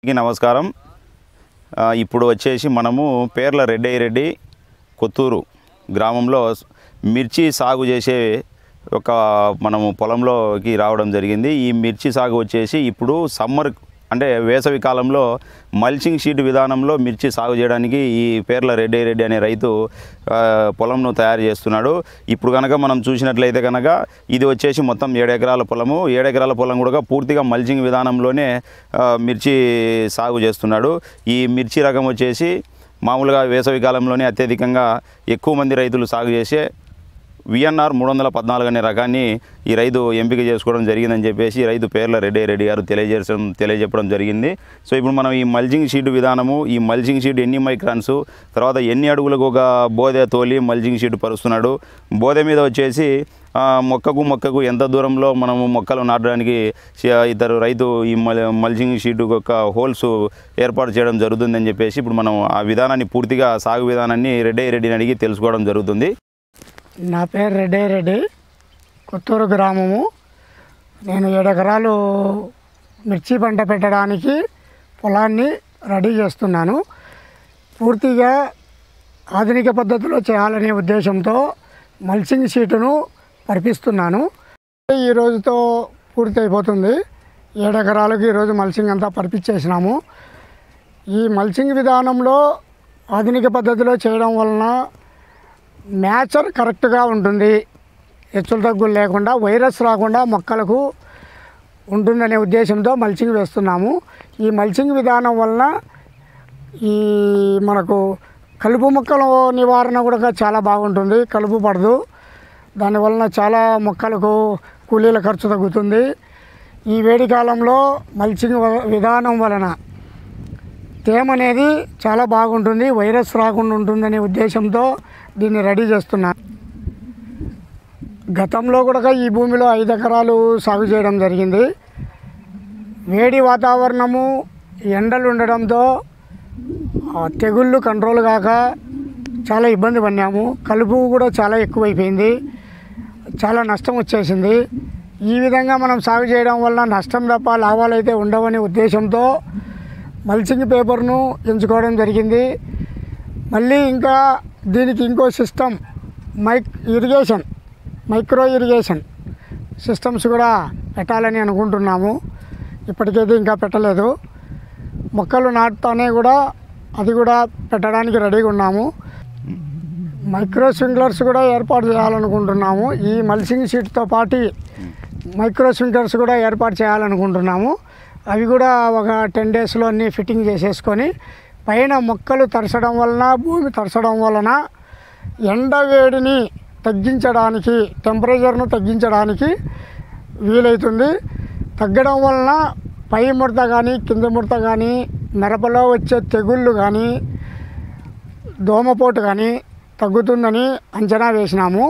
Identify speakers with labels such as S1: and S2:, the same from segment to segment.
S1: అందరికీ నమస్కారం ఆ, ఇప్పుడు వచ్చేసి మనము పేర్ల రెడ్డయ్య రెడ్డి కొత్తూరు గ్రామంలో మిర్చి సాగు చేసే ఒక మనము పొలంలోకి రావడం జరిగింది ఈ మిర్చి సాగు వచ్చేసి ఇప్పుడు సమ్మర్ అంటే వేసవి కాలంలో మల్చింగ్ షీట్ విధానంలో మిర్చి సాగు చేయడానికి ఈ పేర్ల రెడ్డయ్య రెడ్డి అనే రైతు ఆ, పొలంను తయారు చేస్తున్నాడు ఇప్పుడు కనుక మనం చూసినట్లయితే కనుక ఇది వచ్చేసి మొత్తం ఏడు ఎకరాల పొలము ఏడు ఎకరాల పొలం కూడా పూర్తిగా మల్చింగ్ విధానంలోనే ఆ, మిర్చి సాగు చేస్తున్నాడు ఈ మిర్చి రకం వచ్చేసి మామూలుగా వేసవి కాలంలోనే అత్యధికంగా ఎక్కువ మంది రైతులు సాగు చేసే విఎన్ఆర్ మూడు వందల పద్నాలుగు అనే రకాన్ని ఈ రైతు ఎంపిక చేసుకోవడం జరిగిందని చెప్పేసి ఈ రైతు పేర్ల రెడ్డి రెడ్డి గారు తెలియజేయడం తెలియజెప్పడం జరిగింది సో ఇప్పుడు మనం ఈ మల్చింగ్ షీట్ విధానము ఈ మల్చింగ్ షీట్ ఎన్ని మైక్రాన్స్ తర్వాత ఎన్ని అడుగులకు ఒక బోధె తోలి మల్చింగ్ షీట్ పరుస్తున్నాడు బోధె మీద వచ్చేసి ఆ, మొక్కకు మొక్కకు ఎంత దూరంలో మనము మొక్కలు నాటడానికి చే- ఇద్దరు రైతు ఈ మల్ మల్చింగ్ షీట్ యొక్క హోల్స్ ఏర్పాటు చేయడం జరుగుతుందని చెప్పేసి ఇప్పుడు మనం ఆ విధానాన్ని పూర్తిగా సాగు విధానాన్ని రెడ్డి రెడ్డిని అడిగి తెలుసుకోవడం జరుగుతుంది
S2: నా పేరు రెడ్డి రెడ్డి కొత్తూరు గ్రామము నేను ఏడు ఎకరాలు మిర్చి పంట పెట్టడానికి పొలాన్ని రెడీ చేస్తున్నాను పూర్తిగా ఆధునిక పద్ధతిలో చేయాలనే ఉద్దేశంతో మల్చింగ్ షీటును పరిపిస్తున్నాను ఈ రోజుతో పూర్తి అయిపోతుంది ఏడు ఎకరాలకు ఈరోజు మల్చింగ్ అంతా పరిపించేసినాము ఈ మల్చింగ్ విధానంలో ఆధునిక పద్ధతిలో చేయడం వలన మ్యాచర్ కరెక్ట్గా ఉంటుంది హెచ్చులు తగ్గులు లేకుండా వైరస్ రాకుండా మొక్కలకు ఉంటుందనే ఉద్దేశంతో మల్చింగ్ వేస్తున్నాము ఈ మల్చింగ్ విధానం వలన ఈ మనకు కలుపు మొక్కల నివారణ కూడా చాలా బాగుంటుంది కలుపు పడదు దానివలన చాలా మొక్కలకు కూలీల ఖర్చు తగ్గుతుంది ఈ వేడి కాలంలో మల్చింగ్ వ- విధానం వలన తేమ అనేది చాలా బాగుంటుంది వైరస్ రాకుండా ఉంటుందనే ఉద్దేశంతో దీన్ని రెడీ చేస్తున్నాను గతంలో కూడా ఈ భూమిలో ఐదు ఎకరాలు సాగు చేయడం జరిగింది వేడి వాతావరణము ఎండలు ఉండడంతో ఆ, తెగుళ్ళు కంట్రోల్ కాక చాలా ఇబ్బంది పడినాము కలుపు కూడా చాలా ఎక్కువైపోయింది చాలా నష్టం వచ్చేసింది ఈ విధంగా మనం సాగు చేయడం వల్ల నష్టం తప్ప లాభాలు అయితే ఉండవనే ఉద్దేశంతో మల్చింగ్ పేపర్ను ఎంచుకోవడం జరిగింది మళ్ళీ ఇంకా దీనికి ఇంకో system mic irrigation micro irrigation systems కూడా పెట్టాలని అనుకుంటున్నాము ఇప్పటికైతే ఇంకా పెట్టలేదు మొక్కలు నాటుతానే కూడా అది కూడా పెట్టడానికి రెడీగా ఉన్నాము మైక్రో స్ప్రింక్లర్స్ కూడా ఏర్పాటు చేయాలనుకుంటున్నాము ఈ మల్సింగ్ షీట్తో పాటు మైక్రో స్ప్రింక్లర్స్ కూడా ఏర్పాటు చేయాలనుకుంటున్నాము అవి కూడా ఒక టెన్ డేస్లో అన్నీ ఫిట్టింగ్ చేసేసుకొని పైన మొక్కలు తరచడం వలన భూమి తరచడం వలన ఎండ వేడిని తగ్గించడానికి టెంపరేచర్ను తగ్గించడానికి వీలవుతుంది తగ్గడం వలన పై ముడత కానీ కింద ముడత కానీ మిరపలో వచ్చే తెగుళ్ళు కానీ దోమపోటు కానీ తగ్గుతుందని అంచనా వేసినాము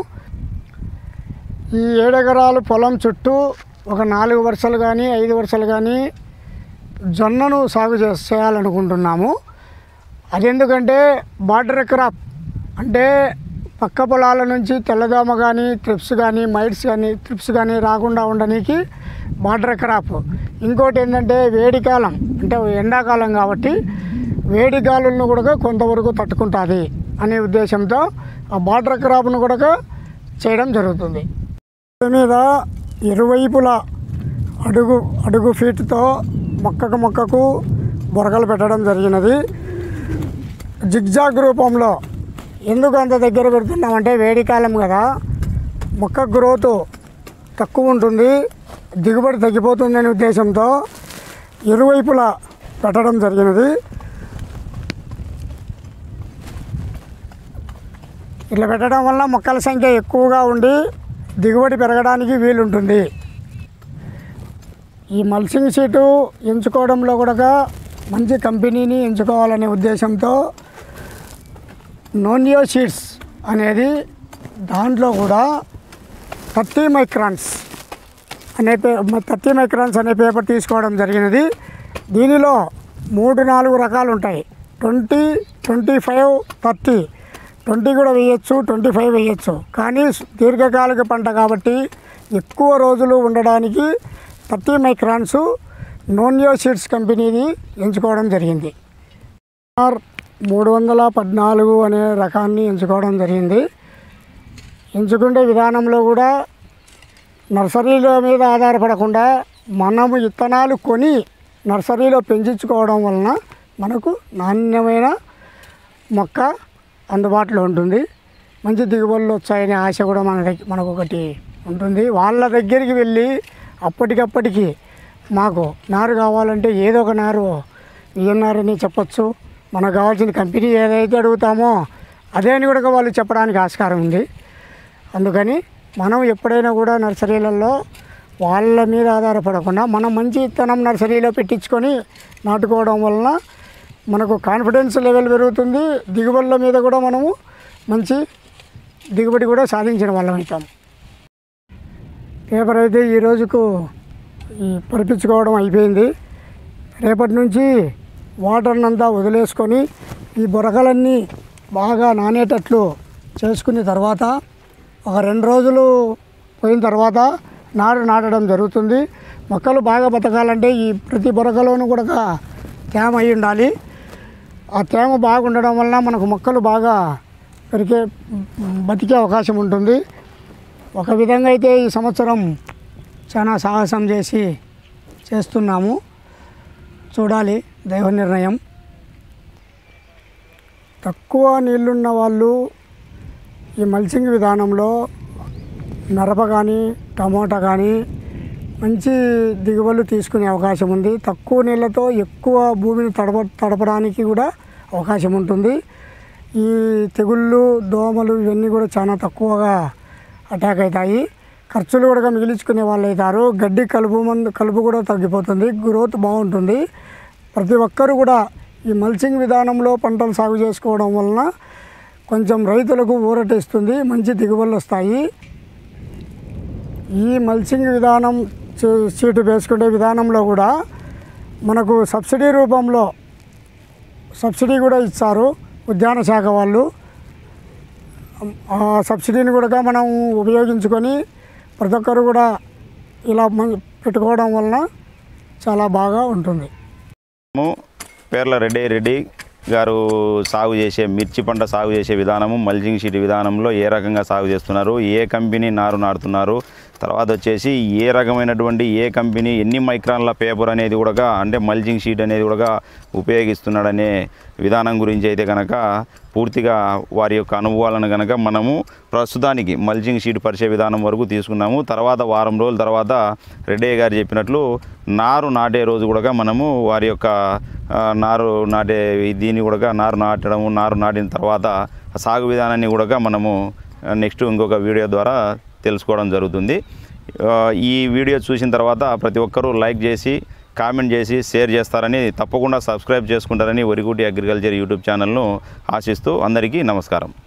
S2: ఈ ఏడెకరాలు పొలం చుట్టూ ఒక నాలుగు వరుసలు కానీ ఐదు వరుసలు కానీ జొన్నను సాగు చే చేయాలనుకుంటున్నాము అదెందుకంటే బార్డర్ క్రాప్ అంటే పక్క పొలాల నుంచి తెల్లదోమ కానీ ట్రిప్స్ కానీ మైట్స్ కానీ ట్రిప్స్ కానీ రాకుండా ఉండడానికి బార్డర్ క్రాప్ ఇంకోటి ఏంటంటే వేడికాలం అంటే ఎండాకాలం కాబట్టి వేడి గాలులను కూడా కొంతవరకు తట్టుకుంటుంది అనే ఉద్దేశంతో ఆ బార్డర్ క్రాప్ను కూడా చేయడం జరుగుతుంది దీని మీద ఇరువైపులా అడుగు అడుగు ఫీట్తో మొక్కకు మొక్కకు బొరకలు పెట్టడం జరిగినది జిగ్జాగ్ రూపంలో ఎందుకు అంత దగ్గర పెడుతున్నామంటే వేడికాలం కదా మొక్క గ్రోత్ తక్కువ ఉంటుంది దిగుబడి తగ్గిపోతుందనే ఉద్దేశంతో ఇరువైపులా పెట్టడం జరిగినది ఇట్లా పెట్టడం వల్ల మొక్కల సంఖ్య ఎక్కువగా ఉండి దిగుబడి పెరగడానికి వీలుంటుంది ఈ మల్సింగ్ సీటు ఎంచుకోవడంలో కూడా మంచి కంపెనీని ఎంచుకోవాలనే ఉద్దేశంతో నోనియో సీడ్స్ అనేది దాంట్లో కూడా థర్టీ మైక్రాన్స్ అనే పే థర్టీ మైక్రాన్స్ అనే పేపర్ తీసుకోవడం జరిగినది దీనిలో మూడు నాలుగు రకాలు ఉంటాయి twenty twenty five thirty twenty కూడా వేయచ్చు ట్వంటీ ఫైవ్ వేయచ్చు కానీ దీర్ఘకాలిక పంట కాబట్టి ఎక్కువ రోజులు ఉండడానికి థర్టీ మైక్రాన్స్ నోనియో సీడ్స్ కంపెనీది ఎంచుకోవడం జరిగింది ఆర్ మూడు వందల పద్నాలుగు అనే రకాన్ని ఎంచుకోవడం జరిగింది ఎంచుకునే విధానంలో కూడా నర్సరీల మీద ఆధారపడకుండా మనము విత్తనాలు కొని నర్సరీలో పెంచుకోవడం వలన మనకు నాణ్యమైన మొక్క అందుబాటులో ఉంటుంది మంచి దిగుబడులు వచ్చాయనే ఆశ కూడా మన దగ్గర మనకు ఒకటి ఉంటుంది వాళ్ళ దగ్గరికి వెళ్ళి అప్పటికప్పటికి మాకు నారు కావాలంటే ఏదో ఒక నారు ఈఎన్ఆర్ అని చెప్పొచ్చు మనకు కావాల్సిన కంపెనీ ఏదైతే అడుగుతామో అదే అని కూడా వాళ్ళు చెప్పడానికి ఆస్కారం ఉంది అందుకని మనం ఎప్పుడైనా కూడా నర్సరీలలో వాళ్ళ మీద ఆధారపడకుండా మనం మంచి విత్తనం నర్సరీలో పెట్టించుకొని నాటుకోవడం వలన మనకు కాన్ఫిడెన్స్ లెవెల్ పెరుగుతుంది దిగుబడుల మీద కూడా మనము మంచి దిగుబడి కూడా సాధించిన వాళ్ళం అవుతాం పేపర్ అయితే ఈ రోజుకు ఈ పరిపించుకోవడం అయిపోయింది రేపటి నుంచి వాటర్ని అంతా వదిలేసుకొని ఈ బురకలన్నీ బాగా నానేటట్లు చేసుకున్న తర్వాత ఒక రెండు రోజులు పోయిన తర్వాత నారు నాటడం జరుగుతుంది మొక్కలు బాగా బతకాలంటే ఈ ప్రతి బురకలోనూ కూడా తేమ అయి ఉండాలి ఆ తేమ బాగుండడం వలన మనకు మొక్కలు బాగా పెరిగే బతికే అవకాశం ఉంటుంది ఒక విధంగా అయితే ఈ సంవత్సరం చాలా సాహసం చేసి చేస్తున్నాము చూడాలి దైవ నిర్ణయం తక్కువ నీళ్ళున్న వాళ్ళు ఈ మల్చింగ్ విధానంలో మిరప కానీ టమోటా కానీ మంచి దిగుబడులు తీసుకునే అవకాశం ఉంది తక్కువ నీళ్ళతో ఎక్కువ భూమిని తడప తడపడానికి కూడా అవకాశం ఉంటుంది ఈ తెగుళ్ళు దోమలు ఇవన్నీ కూడా చాలా తక్కువగా అటాక్ అవుతాయి ఖర్చులు కూడా మిగిలించుకునే వాళ్ళు అవుతారు గడ్డి కలుపు మందు కలుపు కూడా తగ్గిపోతుంది గ్రోత్ బాగుంటుంది ప్రతి ఒక్కరు కూడా ఈ మల్చింగ్ విధానంలో పంటలు సాగు చేసుకోవడం వలన కొంచెం రైతులకు ఊరటిస్తుంది మంచి దిగుబడులు వస్తాయి ఈ మల్చింగ్ విధానం చే- సీటు వేసుకునే విధానంలో కూడా మనకు సబ్సిడీ రూపంలో సబ్సిడీ కూడా ఇస్తారు ఉద్యాన శాఖ వాళ్ళు ఆ సబ్సిడీని కూడా మనం ఉపయోగించుకొని ప్రతి ఒక్కరు కూడా ఇలా మన- పెట్టుకోవడం వలన చాలా బాగా ఉంటుంది
S1: మేము పేర్ల రెడ్డి రెడ్డి గారు సాగు చేసే మిర్చి పంట సాగు చేసే విధానము మల్చింగ్ షీట్ విధానంలో ఏ రకంగా సాగు చేస్తున్నారు ఏ కంపెనీ నారు నాటుతున్నారు తర్వాత వచ్చేసి ఏ రకమైనటువంటి ఏ కంపెనీ ఎన్ని మైక్రాన్ల పేపర్ అనేది కూడా అంటే మల్చింగ్ షీట్ అనేది కూడా ఉపయోగిస్తున్నాడనే విధానం గురించి అయితే కనుక పూర్తిగా వారి యొక్క అనుభవాలను కనుక మనము ప్రస్తుతానికి మల్చింగ్ షీట్ పరిచే విధానం వరకు తీసుకున్నాము తర్వాత వారం రోజుల తర్వాత రెడ్డయ్య గారు చెప్పినట్లు నారు నాటే రోజు కూడా మనము వారి యొక్క ఆ, నారు నాటే దీన్ని కూడా నారు నాటడము నారు నాటిన తర్వాత ఆ సాగు విధానాన్ని కూడా మనము నెక్స్ట్ ఇంకొక వీడియో ద్వారా తెలుసుకోవడం జరుగుతుంది ఆ, ఈ వీడియో చూసిన తర్వాత ప్రతి ఒక్కరూ లైక్ చేసి కామెంట్ చేసి షేర్ చేస్తారని తప్పకుండా సబ్స్క్రైబ్ చేసుకుంటారని వరిగుటి అగ్రికల్చర్ యూట్యూబ్ ఛానల్ను ఆశిస్తూ అందరికీ నమస్కారం